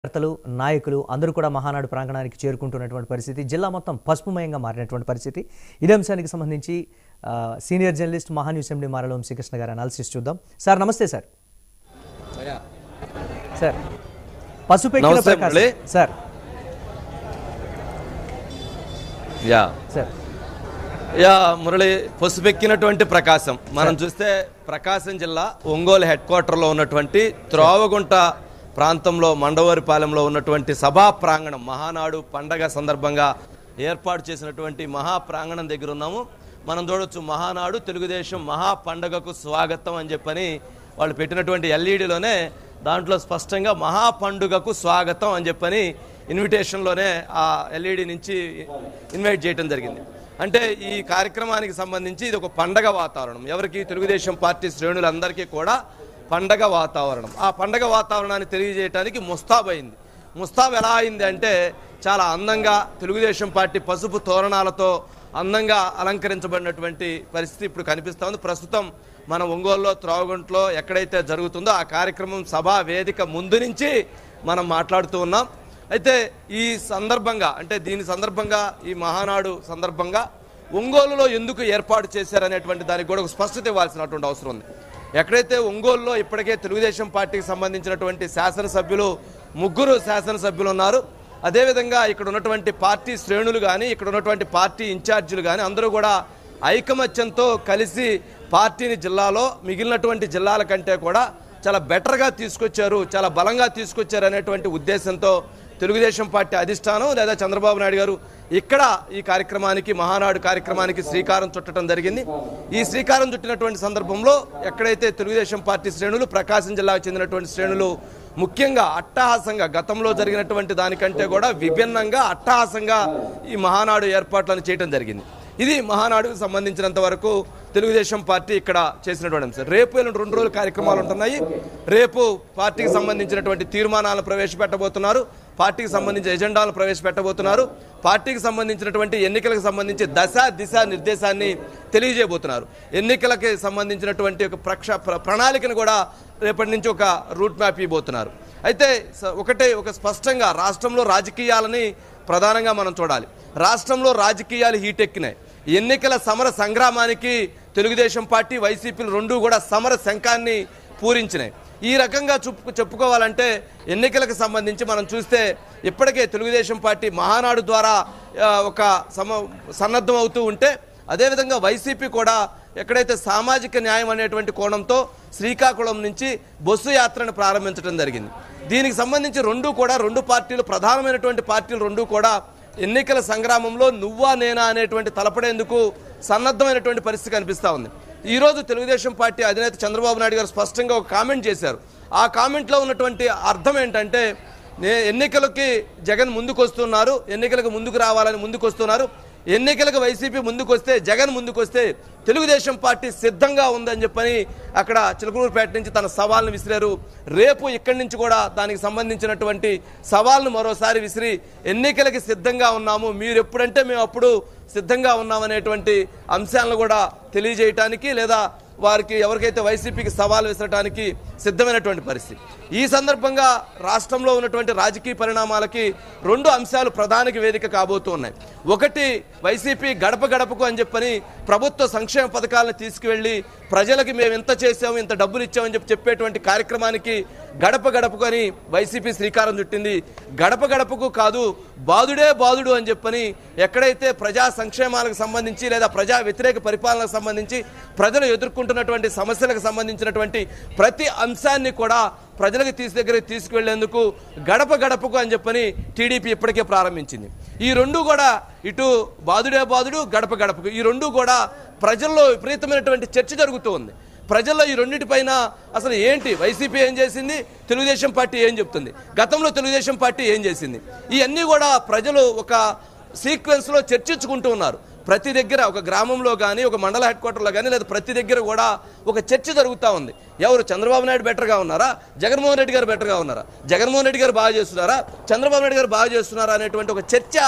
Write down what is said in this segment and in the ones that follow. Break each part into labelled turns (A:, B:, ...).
A: కార్యకర్తలు నాయకులు అందరూ కూడా మహానాడు ప్రాంగణానికి చేరుకుంటున్నటువంటి పరిస్థితి జిల్లా మొత్తం పసుపుమయంగా మారినటువంటి పరిస్థితి ఇదే అంశానికి సంబంధించి ఆ, సీనియర్ జర్నలిస్ట్ మహాన్యూస్ ఎండి మారల వంశీకృష్ణ గారు అనాలిసిస్ చూద్దాం సార్ నమస్తే సార్ సార్ పసుపెక్కిన
B: నమస్తే
A: Prakasam
B: Murali.
A: Sir
B: yeah
A: sir
B: yeah Murali పసుపెక్కినటువంటి ప్రకాశం మనం చూస్తే ప్రకాశం జిల్లా ఒంగోలు హెడ్ క్వార్టర్లో ఉన్నటువంటి త్రోవగుంట ప్రాంతంలో మండవరిపాలెంలో ఉన్నటువంటి సభా ప్రాంగణం మహానాడు పండగ సందర్భంగా ఏర్పాటు చేసినటువంటి మహా ప్రాంగణం దగ్గర ఉన్నాము మనం చూడొచ్చు మహానాడు తెలుగుదేశం మహా పండగకు స్వాగతం అని చెప్పని వాళ్ళు పెట్టినటువంటి ఎల్ఈడిలోనే దాంట్లో స్పష్టంగా మహా పండుగకు స్వాగతం అని చెప్పని ఇన్విటేషన్లోనే ఆ ఎల్ఈడి నుంచి ఇన్వైట్ చేయడం జరిగింది అంటే ఈ కార్యక్రమానికి సంబంధించి ఇది ఒక పండగ వాతావరణం ఎవరికి తెలుగుదేశం పార్టీ శ్రేణులందరికీ కూడా పండగ వాతావరణం ఆ పండగ వాతావరణాన్ని తెలియజేయడానికి ముస్తాబ్ అయింది ముస్తాబ్ ఎలా అయింది అంటే చాలా అందంగా తెలుగుదేశం పార్టీ పసుపు తోరణాలతో అందంగా అలంకరించబడినటువంటి పరిస్థితి ఇప్పుడు కనిపిస్తూ ఉంది ప్రస్తుతం మన ఒంగోలులో త్రోవగుంట్లో ఎక్కడైతే జరుగుతుందో ఆ కార్యక్రమం సభా వేదిక ముందు నుంచి మనం మాట్లాడుతూ ఉన్నాం అయితే ఈ సందర్భంగా అంటే దీని సందర్భంగా ఈ మహానాడు సందర్భంగా ఒంగోలులో ఎందుకు ఏర్పాటు చేశారనేటువంటి దానికి కూడా ఒక స్పష్టత ఇవ్వాల్సినటువంటి అవసరం ఉంది ఎక్కడైతే ఒంగోలులో ఇప్పటికే తెలుగుదేశం పార్టీకి సంబంధించినటువంటి శాసనసభ్యులు ముగ్గురు శాసనసభ్యులు ఉన్నారు అదేవిధంగా ఇక్కడ ఉన్నటువంటి పార్టీ శ్రేణులు కానీ ఇక్కడ ఉన్నటువంటి పార్టీ ఇన్ఛార్జీలు కానీ అందరూ కూడా ఐకమత్యంతో కలిసి పార్టీని జిల్లాలో మిగిలినటువంటి జిల్లాల కంటే కూడా చాలా బెటర్గా తీసుకొచ్చారు చాలా బలంగా తీసుకొచ్చారు అనేటువంటి ఉద్దేశంతో తెలుగుదేశం పార్టీ అధిష్టానం లేదా చంద్రబాబు నాయుడు గారు ఇక్కడ ఈ కార్యక్రమానికి మహానాడు కార్యక్రమానికి శ్రీకారం చుట్టడం జరిగింది ఈ శ్రీకారం చుట్టినటువంటి సందర్భంలో ఎక్కడైతే తెలుగుదేశం పార్టీ శ్రేణులు ప్రకాశం జిల్లాకు చెందినటువంటి శ్రేణులు ముఖ్యంగా అట్టహాసంగా గతంలో జరిగినటువంటి దానికంటే కూడా విభిన్నంగా అట్టహాసంగా ఈ మహానాడు ఏర్పాట్లను చేయడం జరిగింది ఇది మహానాడుకు సంబంధించినంత వరకు తెలుగుదేశం పార్టీ ఇక్కడ చేసినటువంటి అంశం రేపు ఎల్లుండి రెండు రోజులు కార్యక్రమాలు ఉంటున్నాయి రేపు పార్టీకి సంబంధించినటువంటి తీర్మానాలను ప్రవేశపెట్టబోతున్నారు పార్టీకి సంబంధించిన ఎజెండాలను ప్రవేశపెట్టబోతున్నారు పార్టీకి సంబంధించినటువంటి ఎన్నికలకు సంబంధించి దశ దిశ నిర్దేశాన్ని తెలియజేయబోతున్నారు ఎన్నికలకి సంబంధించినటువంటి ఒక ప్రక్ష ప్ర- ప్రణాళికను కూడా రేపటి నుంచి ఒక రూట్ మ్యాప్ ఇవ్వబోతున్నారు అయితే స- ఒకటే ఒక స్పష్టంగా రాష్ట్రంలో రాజకీయాలని ప్రధానంగా మనం చూడాలి రాష్ట్రంలో రాజకీయాలు హీటెక్కినాయి ఎన్నికల సమర సంగ్రామానికి తెలుగుదేశం పార్టీ వైసీపీలు రెండూ కూడా సమర శంఖాన్ని పూరించినాయి ఈ రకంగా చెప్పుకు చెప్పుకోవాలంటే ఎన్నికలకు సంబంధించి మనం చూస్తే ఇప్పటికే తెలుగుదేశం పార్టీ మహానాడు ద్వారా ఆ, ఒక సమ సన్నద్ధం అవుతూ ఉంటే అదేవిధంగా వైసీపీ కూడా ఎక్కడైతే సామాజిక న్యాయం అనేటువంటి కోణంతో శ్రీకాకుళం నుంచి బొస్సు యాత్రను ప్రారంభించడం జరిగింది దీనికి సంబంధించి రెండు కూడా రెండు పార్టీలు ప్రధానమైనటువంటి పార్టీలు రెండు కూడా ఎన్నికల సంగ్రామంలో నువ్వా నేనా అనేటువంటి తలపడేందుకు సన్నద్ధమైనటువంటి పరిస్థితి కనిపిస్తూ ఉంది ఈరోజు తెలుగుదేశం పార్టీ అధినేత చంద్రబాబు నాయుడు గారు స్పష్టంగా ఒక కామెంట్ చేశారు ఆ కామెంట్లో ఉన్నటువంటి అర్థం ఏంటంటే నే ఎన్నికలకి జగన్ ముందుకు వస్తున్నారు ఎన్నికలకు ముందుకు రావాలని ముందుకు వస్తున్నారు ఎన్నికలకు వైసీపీ ముందుకు వస్తే జగన్ ముందుకు వస్తే తెలుగుదేశం పార్టీ సిద్ధంగా ఉందని చెప్పని అక్కడ చిలకలూరుపేట నుంచి తన సవాల్ను విసిరారు రేపు ఇక్కడి నుంచి కూడా దానికి సంబంధించినటువంటి సవాల్ను మరోసారి విసిరి ఎన్నికలకి సిద్ధంగా ఉన్నాము మీరు ఎప్పుడంటే మేము అప్పుడు సిద్ధంగా ఉన్నామనేటువంటి అంశాలను కూడా తెలియజేయటానికి లేదా వారికి ఎవరికైతే వైసీపీకి సవాల్ విసరడానికి సిద్ధమైనటువంటి పరిస్థితి ఈ సందర్భంగా రాష్ట్రంలో ఉన్నటువంటి రాజకీయ పరిణామాలకి రెండు అంశాలు ప్రధానికి వేదిక కాబోతూ ఉన్నాయి ఒకటి వైసీపీ గడప గడపకు అని చెప్పని ప్రభుత్వ సంక్షేమ పథకాలను తీసుకువెళ్ళి ప్రజలకి మేము ఇంత చేసాము ఇంత డబ్బులు ఇచ్చామని చెప్పి చెప్పేటువంటి కార్యక్రమానికి గడప గడపకు అని వైసీపీ శ్రీకారం చుట్టింది గడప గడపకు కాదు బాదుడే బాదుడు అని చెప్పని ఎక్కడైతే ప్రజా సంక్షేమాలకు సంబంధించి లేదా ప్రజా వ్యతిరేక పరిపాలనకు సంబంధించి ప్రజలు ఎదుర్కొంటున్నటువంటి సమస్యలకు సంబంధించినటువంటి ప్రతి అంశాన్ని కూడా ప్రజలకు తీసి దగ్గరికి తీసుకువెళ్లేందుకు గడప గడపకు అని చెప్పని టీడీపీ ఇప్పటికే ప్రారంభించింది ఈ రెండు కూడా ఇటు బాదుడే బాదుడు గడప గడపకు ఈ రెండు కూడా ప్రజల్లో విపరీతమైనటువంటి చర్చ జరుగుతూ ఉంది ప్రజల్లో ఈ రెండింటిపైన అసలు ఏంటి వైసీపీ ఏం చేసింది తెలుగుదేశం పార్టీ ఏం చెప్తుంది గతంలో తెలుగుదేశం పార్టీ ఏం చేసింది ఇవన్నీ కూడా ప్రజలు ఒక సీక్వెన్స్లో చర్చించుకుంటూ ఉన్నారు ప్రతి దగ్గర ఒక గ్రామంలో కానీ ఒక మండల హెడ్ క్వార్టర్లో కానీ లేదా ప్రతి దగ్గర కూడా ఒక చర్చ జరుగుతూ ఉంది ఎవరు చంద్రబాబు నాయుడు బెటర్గా ఉన్నారా జగన్మోహన్ రెడ్డి గారు బెటర్గా ఉన్నారా జగన్మోహన్ రెడ్డి గారు బాగా చేస్తున్నారా చంద్రబాబు నాయుడు గారు బాగా చేస్తున్నారా అనేటువంటి ఒక చర్చ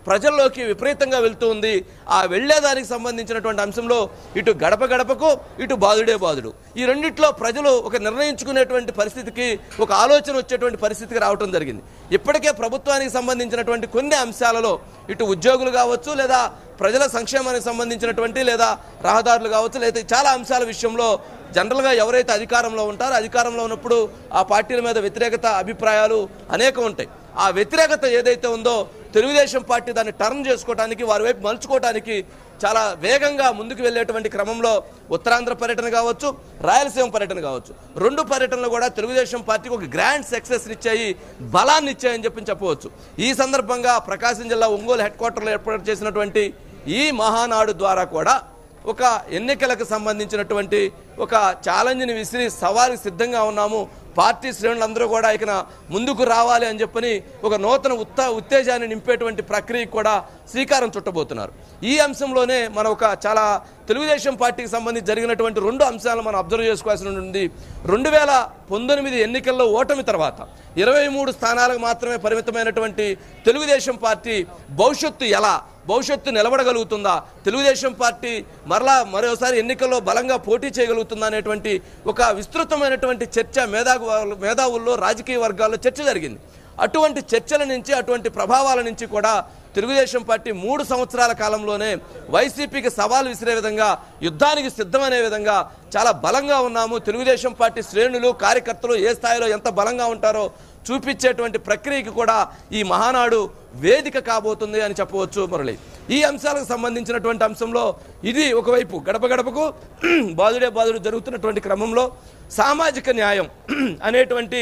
B: ప్రజల్లోకి విపరీతంగా వెళ్తూ ఉంది ఆ వెళ్లేదానికి సంబంధించినటువంటి అంశంలో ఇటు గడప గడపకు ఇటు బాధుడే బాధుడు ఈ రెండిట్లో ప్రజలు ఒక నిర్ణయించుకునేటువంటి పరిస్థితికి ఒక ఆలోచన వచ్చేటువంటి పరిస్థితికి రావటం జరిగింది ఇప్పటికే ప్రభుత్వానికి సంబంధించినటువంటి కొన్ని అంశాలలో ఇటు ఉద్యోగులు కావచ్చు లేదా ప్రజల సంక్షేమానికి సంబంధించినటువంటి లేదా రహదారులు కావచ్చు లేదా చాలా అంశాల విషయంలో జనరల్గా ఎవరైతే అధికారంలో ఉంటారో అధికారంలో ఉన్నప్పుడు ఆ పార్టీల మీద వ్యతిరేకత అభిప్రాయాలు అనేకం ఉంటాయి ఆ వ్యతిరేకత ఏదైతే ఉందో తెలుగుదేశం పార్టీ దాన్ని టర్న్ చేసుకోవడానికి వారి వైపు మలుచుకోవడానికి చాలా వేగంగా ముందుకు వెళ్ళేటువంటి క్రమంలో ఉత్తరాంధ్ర పర్యటన కావచ్చు రాయలసీమ పర్యటన కావచ్చు రెండు పర్యటనలు కూడా తెలుగుదేశం పార్టీకి ఒక గ్రాండ్ సక్సెస్ ఇచ్చాయి బలాన్ని ఇచ్చాయని చెప్పి చెప్పవచ్చు ఈ సందర్భంగా ప్రకాశం జిల్లా ఒంగోలు హెడ్ క్వార్టర్లో ఏర్పాటు చేసినటువంటి ఈ మహానాడు ద్వారా కూడా ఒక ఎన్నికలకు సంబంధించినటువంటి ఒక ఛాలెంజ్ని విసిరి సవాలుకి సిద్ధంగా ఉన్నాము పార్టీ శ్రేణులందరూ కూడా ఇక ముందుకు రావాలి అని చెప్పని ఒక నూతన ఉత్త ఉత్తేజాన్ని నింపేటువంటి ప్రక్రియకు కూడా శ్రీకారం చుట్టబోతున్నారు ఈ అంశంలోనే మనం ఒక చాలా తెలుగుదేశం పార్టీకి సంబంధించి జరిగినటువంటి రెండు అంశాలను మనం అబ్జర్వ్ చేసుకోవాల్సి ఉంది రెండు వేల పంతొమ్మిది ఎన్నికల్లో ఓటమి తర్వాత ఇరవై మూడు స్థానాలకు మాత్రమే పరిమితమైనటువంటి తెలుగుదేశం పార్టీ భవిష్యత్తు ఎలా భవిష్యత్తు నిలబడగలుగుతుందా తెలుగుదేశం పార్టీ మరలా మరోసారి ఎన్నికల్లో బలంగా పోటీ చేయగలుగుతుందా అనేటువంటి ఒక విస్తృతమైనటువంటి చర్చ మేధా మేధావుల్లో రాజకీయ వర్గాల్లో చర్చ జరిగింది అటువంటి చర్చల నుంచి అటువంటి ప్రభావాల నుంచి కూడా తెలుగుదేశం పార్టీ మూడు సంవత్సరాల కాలంలోనే వైసీపీకి సవాల్ విసిరే విధంగా యుద్ధానికి సిద్ధమనే విధంగా చాలా బలంగా ఉన్నాము తెలుగుదేశం పార్టీ శ్రేణులు కార్యకర్తలు ఏ స్థాయిలో ఎంత బలంగా ఉంటారో చూపించేటువంటి ప్రక్రియకి కూడా ఈ మహానాడు వేదిక కాబోతుంది అని చెప్పవచ్చు మురళి ఈ అంశాలకు సంబంధించినటువంటి అంశంలో ఇది ఒకవైపు గడప గడపకు బాధుడే బాధుడు జరుగుతున్నటువంటి క్రమంలో సామాజిక న్యాయం అనేటువంటి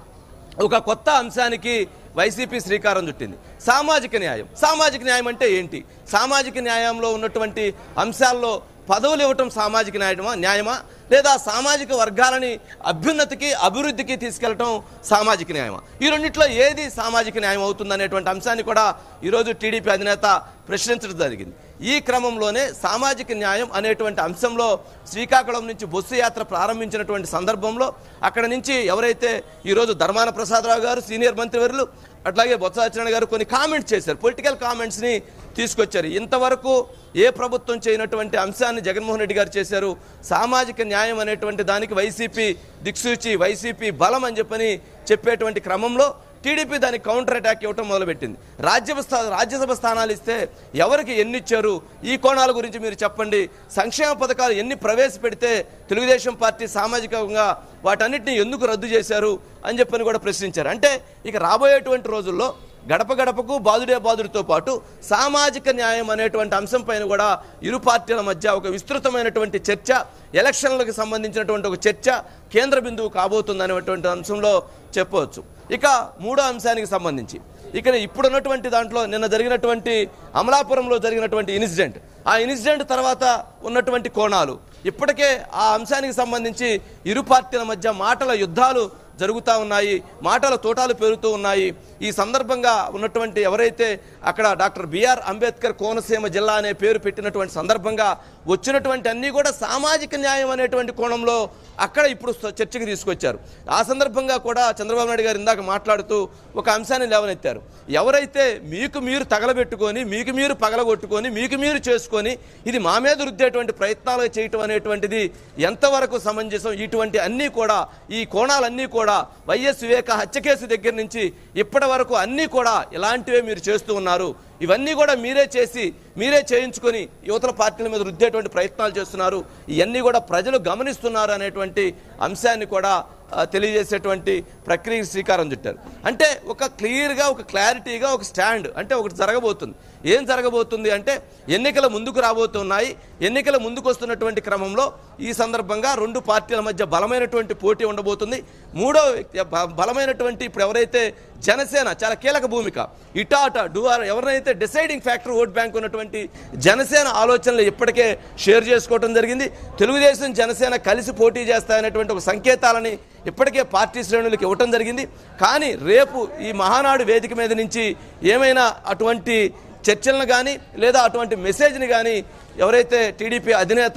B: ఒక కొత్త అంశానికి వైసీపీ శ్రీకారం చుట్టింది సామాజిక న్యాయం సామాజిక న్యాయం అంటే ఏంటి సామాజిక న్యాయంలో ఉన్నటువంటి అంశాల్లో పదవులు ఇవ్వటం సామాజిక న్యాయమా న్యాయమా లేదా సామాజిక వర్గాలని అభ్యున్నతికి అభివృద్ధికి తీసుకెళ్లటం సామాజిక న్యాయమా ఈ రెండిట్లో ఏది సామాజిక న్యాయం అవుతుందనేటువంటి అంశాన్ని కూడా ఈరోజు టీడీపీ అధినేత ప్రశ్నించడం జరిగింది ఈ క్రమంలోనే సామాజిక న్యాయం అనేటువంటి అంశంలో శ్రీకాకుళం నుంచి బొస్సు యాత్ర ప్రారంభించినటువంటి సందర్భంలో అక్కడ నుంచి ఎవరైతే ఈరోజు ధర్మాన ప్రసాదరావు గారు సీనియర్ మంత్రివర్యులు అట్లాగే బొత్స సత్యనారాయణ గారు కొన్ని కామెంట్స్ చేశారు పొలిటికల్ కామెంట్స్ని తీసుకొచ్చారు ఇంతవరకు ఏ ప్రభుత్వం చేయనటువంటి అంశాన్ని జగన్మోహన్ రెడ్డి గారు చేశారు సామాజిక న్యాయం అనేటువంటి దానికి వైసీపీ దిక్సూచి వైసీపీ బలం అని చెప్పని చెప్పేటువంటి క్రమంలో టీడీపీ దానికి కౌంటర్ అటాక్ ఇవ్వటం మొదలుపెట్టింది రాజ్యసభ స్థా రాజ్యసభ స్థానాలు ఇస్తే ఎవరికి ఎన్ని ఇచ్చారు ఈ కోణాల గురించి మీరు చెప్పండి సంక్షేమ పథకాలు ఎన్ని ప్రవేశపెడితే తెలుగుదేశం పార్టీ సామాజికంగా వాటన్నిటిని ఎందుకు రద్దు చేశారు అని చెప్పని కూడా ప్రశ్నించారు అంటే ఇక రాబోయేటువంటి రోజుల్లో గడప గడపకు బాదుడే బాదుడితో పాటు సామాజిక న్యాయం అనేటువంటి అంశం పైన కూడా ఇరు పార్టీల మధ్య ఒక విస్తృతమైనటువంటి చర్చ ఎలక్షన్లకు సంబంధించినటువంటి ఒక చర్చ కేంద్ర బిందువు కాబోతుందనేటువంటి అంశంలో చెప్పవచ్చు ఇక మూడో అంశానికి సంబంధించి ఇక ఇప్పుడున్నటువంటి దాంట్లో నిన్న జరిగినటువంటి అమలాపురంలో జరిగినటువంటి ఇన్సిడెంట్ ఆ ఇన్సిడెంట్ తర్వాత ఉన్నటువంటి కోణాలు ఇప్పటికే ఆ అంశానికి సంబంధించి ఇరు పార్టీల మధ్య మాటల యుద్ధాలు జరుగుతూ ఉన్నాయి మాటల తోటాలు పెరుగుతూ ఉన్నాయి ఈ సందర్భంగా ఉన్నటువంటి ఎవరైతే అక్కడ డాక్టర్ బిఆర్ అంబేద్కర్ కోనసీమ జిల్లా అనే పేరు పెట్టినటువంటి సందర్భంగా వచ్చినటువంటి అన్నీ కూడా సామాజిక న్యాయం అనేటువంటి కోణంలో అక్కడ ఇప్పుడు స- చర్చకి తీసుకొచ్చారు ఆ సందర్భంగా కూడా చంద్రబాబు నాయుడు గారు ఇందాక మాట్లాడుతూ ఒక అంశాన్ని లేవనెత్తారు ఎవరైతే మీకు మీరు తగలబెట్టుకొని మీకు మీరు పగలగొట్టుకొని మీకు మీరు చేసుకొని ఇది మా మీద రుద్దేటువంటి ప్రయత్నాలు చేయటం అనేటువంటిది ఎంతవరకు సమంజసం ఇటువంటి అన్నీ కూడా ఈ కోణాలన్నీ కూడా వైఎస్ వివేక హత్య కేసు దగ్గర నుంచి ఇప్పటి వరకు అన్నీ కూడా ఇలాంటివే మీరు చేస్తూ ఉన్నారు ఇవన్నీ కూడా మీరే చేసి మీరే చేయించుకొని యువతల పార్టీల మీద రుద్దేటువంటి ప్రయత్నాలు చేస్తున్నారు ఇవన్నీ కూడా ప్రజలు గమనిస్తున్నారు అనేటువంటి అంశాన్ని కూడా ఆ, తెలియజేసేటువంటి ప్రక్రియకి శ్రీకారం చుట్టారు అంటే ఒక క్లియర్గా ఒక క్లారిటీగా ఒక స్టాండ్ అంటే ఒకటి జరగబోతుంది ఏం జరగబోతుంది అంటే ఎన్నికల ముందుకు రాబోతున్నాయి ఎన్నికల ముందుకు వస్తున్నటువంటి క్రమంలో ఈ సందర్భంగా రెండు పార్టీల మధ్య బలమైనటువంటి పోటీ ఉండబోతుంది మూడో వ్యక్తి బ- బలమైనటువంటి ఇప్పుడు ఎవరైతే జనసేన చాలా కీలక భూమిక ఇటా అట డూఆర్ ఎవరినైతే డిసైడింగ్ ఫ్యాక్టర్ ఓట్ బ్యాంక్ ఉన్నటువంటి జనసేన ఆలోచనలు ఇప్పటికే షేర్ చేసుకోవడం జరిగింది తెలుగుదేశం జనసేన కలిసి పోటీ చేస్తాయనేటువంటి ఒక సంకేతాలని ఇప్పటికే పార్టీ శ్రేణులకు ఇవ్వటం జరిగింది కానీ రేపు ఈ మహానాడు వేదిక మీద నుంచి ఏమైనా అటువంటి చర్చలను కానీ లేదా అటువంటి మెసేజ్ని కానీ ఎవరైతే టీడీపీ అధినేత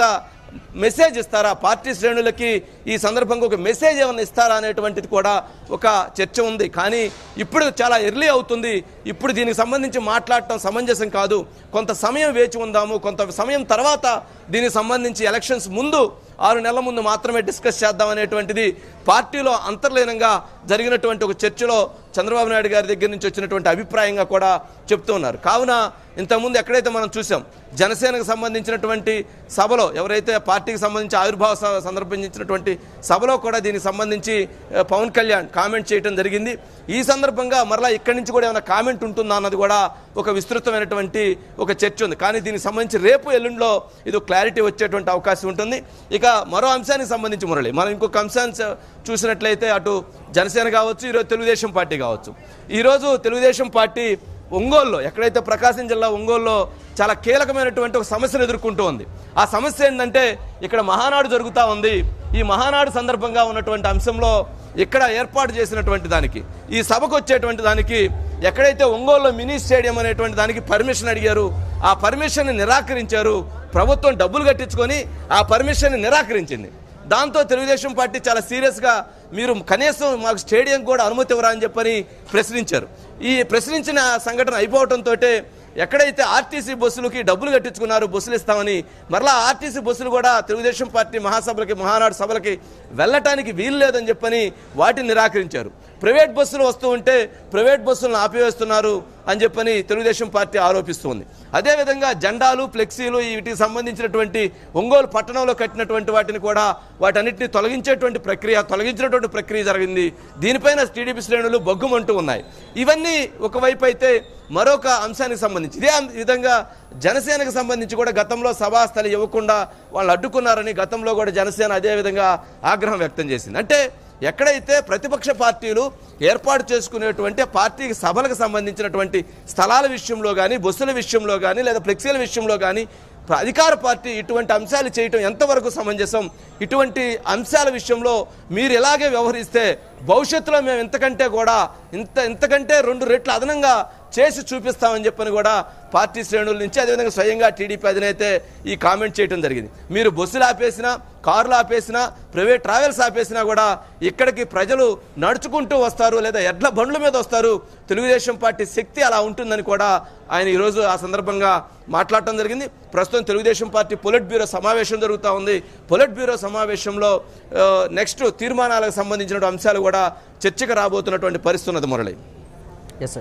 B: మెసేజ్ ఇస్తారా పార్టీ శ్రేణులకి ఈ సందర్భంగా ఒక మెసేజ్ ఏమైనా ఇస్తారా అనేటువంటిది కూడా ఒక చర్చ ఉంది కానీ ఇప్పుడు చాలా ఎర్లీ అవుతుంది ఇప్పుడు దీనికి సంబంధించి మాట్లాడటం సమంజసం కాదు కొంత సమయం వేచి ఉందాము కొంత సమయం తర్వాత దీనికి సంబంధించి ఎలక్షన్స్ ముందు ఆరు నెలల ముందు మాత్రమే డిస్కస్ చేద్దాం అనేటువంటిది పార్టీలో అంతర్లీనంగా జరిగినటువంటి ఒక చర్చలో చంద్రబాబు నాయుడు గారి దగ్గర నుంచి వచ్చినటువంటి అభిప్రాయంగా కూడా చెప్తూ ఉన్నారు కావున ఇంతకుముందు ఎక్కడైతే మనం చూసాం జనసేనకు సంబంధించినటువంటి సభలో ఎవరైతే పార్టీకి సంబంధించి ఆవిర్భావ స- సందర్భించినటువంటి సభలో కూడా దీనికి సంబంధించి ఆ, పవన్ కళ్యాణ్ కామెంట్ చేయడం జరిగింది ఈ సందర్భంగా మరలా ఇక్కడి నుంచి కూడా ఏమైనా కామెంట్ ఉంటుందా అన్నది కూడా ఒక విస్తృతమైనటువంటి ఒక చర్చ ఉంది కానీ దీనికి సంబంధించి రేపు ఎల్లుండిలో ఇది క్లారిటీ వచ్చేటువంటి అవకాశం ఉంటుంది ఇక మరో అంశానికి సంబంధించి మురళి మనం ఇంకొక అంశాన్ని చ- చూసినట్లయితే అటు జనసేన కావచ్చు ఈరోజు తెలుగుదేశం పార్టీ కావచ్చు ఈరోజు తెలుగుదేశం పార్టీ ఒంగోలులో ఎక్కడైతే ప్రకాశం జిల్లా ఒంగోలులో చాలా కీలకమైనటువంటి ఒక సమస్యను ఎదుర్కొంటూ ఉంది ఆ సమస్య ఏంటంటే ఇక్కడ మహానాడు జరుగుతూ ఉంది ఈ మహానాడు సందర్భంగా ఉన్నటువంటి అంశంలో ఇక్కడ ఏర్పాటు చేసినటువంటి దానికి ఈ సభకు వచ్చేటువంటి దానికి ఎక్కడైతే ఒంగోలులో మినీ స్టేడియం అనేటువంటి దానికి పర్మిషన్ అడిగారు ఆ పర్మిషన్ని నిరాకరించారు ప్రభుత్వం డబ్బులు కట్టించుకొని ఆ పర్మిషన్ని నిరాకరించింది దాంతో తెలుగుదేశం పార్టీ చాలా సీరియస్గా మీరు కనీసం మాకు స్టేడియం కూడా అనుమతి ఇవ్వరా అని చెప్పని ప్రశ్నించారు ఈ ప్రశ్నించిన సంఘటన అయిపోవడంతో ఎక్కడైతే ఆర్టీసీ బస్సులకి డబ్బులు కట్టించుకున్నారు బస్సులు ఇస్తామని మరలా ఆర్టీసీ బస్సులు కూడా తెలుగుదేశం పార్టీ మహాసభలకి మహానాడు సభలకి వెళ్ళటానికి వీలు లేదని చెప్పని వాటిని నిరాకరించారు ప్రైవేట్ బస్సులు వస్తూ ఉంటే ప్రైవేట్ బస్సులను ఆపివేస్తున్నారు అని చెప్పని తెలుగుదేశం పార్టీ ఆరోపిస్తుంది అదేవిధంగా జెండాలు ఫ్లెక్సీలు వీటికి సంబంధించినటువంటి ఒంగోలు పట్టణంలో కట్టినటువంటి వాటిని కూడా వాటన్నిటిని తొలగించేటువంటి ప్రక్రియ తొలగించినటువంటి ప్రక్రియ జరిగింది దీనిపైన టీడీపీ శ్రేణులు బొగ్గుమంటూ ఉన్నాయి ఇవన్నీ ఒకవైపు అయితే మరొక అంశానికి సంబంధించి ఇదే అం- విధంగా జనసేనకు సంబంధించి కూడా గతంలో సభాస్థలి ఇవ్వకుండా వాళ్ళు అడ్డుకున్నారని గతంలో కూడా జనసేన అదే విధంగా ఆగ్రహం వ్యక్తం చేసింది అంటే ఎక్కడైతే ప్రతిపక్ష పార్టీలు ఏర్పాటు చేసుకునేటువంటి పార్టీకి సభలకు సంబంధించినటువంటి స్థలాల విషయంలో కానీ బస్సుల విషయంలో కానీ లేదా ఫ్లెక్సీల విషయంలో కానీ ప్ర- అధికార పార్టీ ఇటువంటి అంశాలు చేయటం ఎంతవరకు సమంజసం ఇటువంటి అంశాల విషయంలో మీరు ఇలాగే వ్యవహరిస్తే భవిష్యత్తులో మేము ఇంతకంటే కూడా ఇంత ఇంతకంటే రెండు రెట్లు అదనంగా చేసి చూపిస్తామని చెప్పని కూడా పార్టీ శ్రేణుల నుంచి అదేవిధంగా స్వయంగా టీడీపీ అధినేత ఈ కామెంట్ చేయడం జరిగింది మీరు బస్సులు ఆపేసినా కార్లు ఆపేసినా ప్రైవేట్ ట్రావెల్స్ ఆపేసినా కూడా ఇక్కడికి ప్రజలు నడుచుకుంటూ వస్తారు లేదా ఎడ్ల బండ్ల మీద వస్తారు తెలుగుదేశం పార్టీ శక్తి అలా ఉంటుందని కూడా ఆయన ఈరోజు ఆ సందర్భంగా మాట్లాడటం జరిగింది ప్రస్తుతం తెలుగుదేశం పార్టీ పొలిట్ బ్యూరో సమావేశం జరుగుతూ ఉంది పొలిట్ బ్యూరో సమావేశంలో ఆ, నెక్స్ట్ తీర్మానాలకు సంబంధించిన అంశాలు కూడా చర్చకు రాబోతున్నటువంటి పరిస్థితి ఉన్నది మురళి